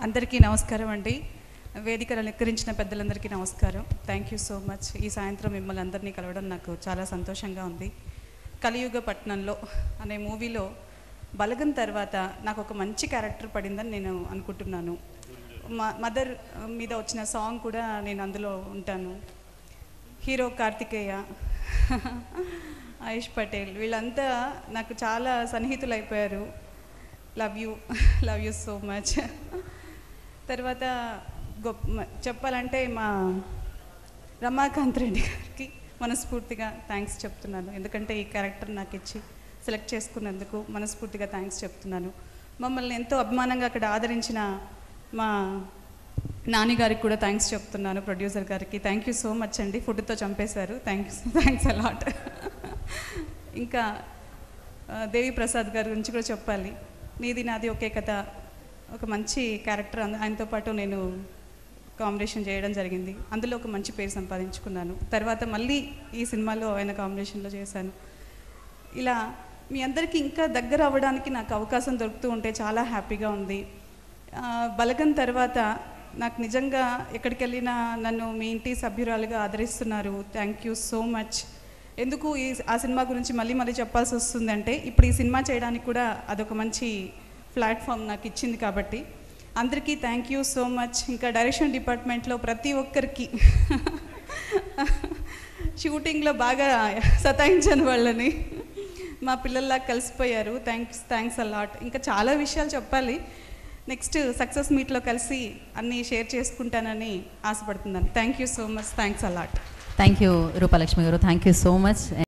అందరికీ నమస్కారం అండి వేదిక అలంకరించిన పెద్దలందరికీ నమస్కారం థ్యాంక్ యూ సో మచ్ ఈ సాయంత్రం మిమ్మల్ని అందరినీ కలవడం నాకు చాలా సంతోషంగా ఉంది కలియుగ పట్నంలో అనే మూవీలో బలగం తర్వాత నాకు ఒక మంచి క్యారెక్టర్ పడిందని నేను అనుకుంటున్నాను మ- మదర్ మీద వచ్చిన సాంగ్ కూడా నేను అందులో ఉంటాను హీరో కార్తికేయ ఆయుష్ పటేల్ వీళ్ళంతా నాకు చాలా సన్నిహితులు అయిపోయారు love you love you so much తర్వాత గొప్ప చెప్పాలంటే మా రమాకాంత్ రెడ్డి గారికి మనస్ఫూర్తిగా థ్యాంక్స్ చెప్తున్నాను ఎందుకంటే ఈ క్యారెక్టర్ నాకు ఇచ్చి సెలెక్ట్ చేసుకున్నందుకు మనస్ఫూర్తిగా థ్యాంక్స్ చెప్తున్నాను మమ్మల్ని ఎంతో అభిమానంగా అక్కడ ఆదరించిన మా నాని గారికి కూడా థ్యాంక్స్ చెప్తున్నాను ప్రొడ్యూసర్ గారికి థ్యాంక్ యూ సో మచ్ అండి ఫుడ్తో చంపేశారు థ్యాంక్ యూ థ్యాంక్స్ అలాట్ ఇంకా ఆ, దేవి ప్రసాద్ గారి గురించి కూడా చెప్పాలి నీది నాది ఒకే కథ ఒక మంచి క్యారెక్టర్ అంద- ఆయనతో పాటు నేను కాంబినేషన్ చేయడం జరిగింది అందులో ఒక మంచి పేరు సంపాదించుకున్నాను తర్వాత మళ్ళీ ఈ సినిమాలో ఆయన కాంబినేషన్లో చేశాను ఇలా మీ అందరికీ ఇంకా దగ్గర అవ్వడానికి నాకు అవకాశం దొరుకుతూ ఉంటే చాలా హ్యాపీగా ఉంది ఆ, బలగం తర్వాత నాకు నిజంగా ఎక్కడికి వెళ్ళినా నన్ను మీ ఇంటి సభ్యురాలుగా ఆదరిస్తున్నారు థ్యాంక్ యూ సో మచ్ ఎందుకు ఈ ఆ సినిమా గురించి మళ్ళీ మళ్ళీ చెప్పాల్సి వస్తుందంటే ఇప్పుడు ఈ సినిమా చేయడానికి కూడా అదొక మంచి ప్లాట్ఫామ్ నాకు ఇచ్చింది కాబట్టి అందరికీ థ్యాంక్ యూ సో మచ్ ఇంకా డైరెక్షన్ డిపార్ట్మెంట్లో ప్రతి ఒక్కరికి షూటింగ్లో బాగా సతాయించాను వాళ్ళని మా పిల్లల్లా కలిసిపోయారు థ్యాంక్స్ థ్యాంక్స్ అలాట్ ఇంకా చాలా విషయాలు చెప్పాలి నెక్స్ట్ సక్సెస్ మీట్లో కలిసి అన్నీ షేర్ చేసుకుంటానని ఆశపడుతున్నాను thank you so much thanks a lot thank you Rupalakshmi garu thank you so much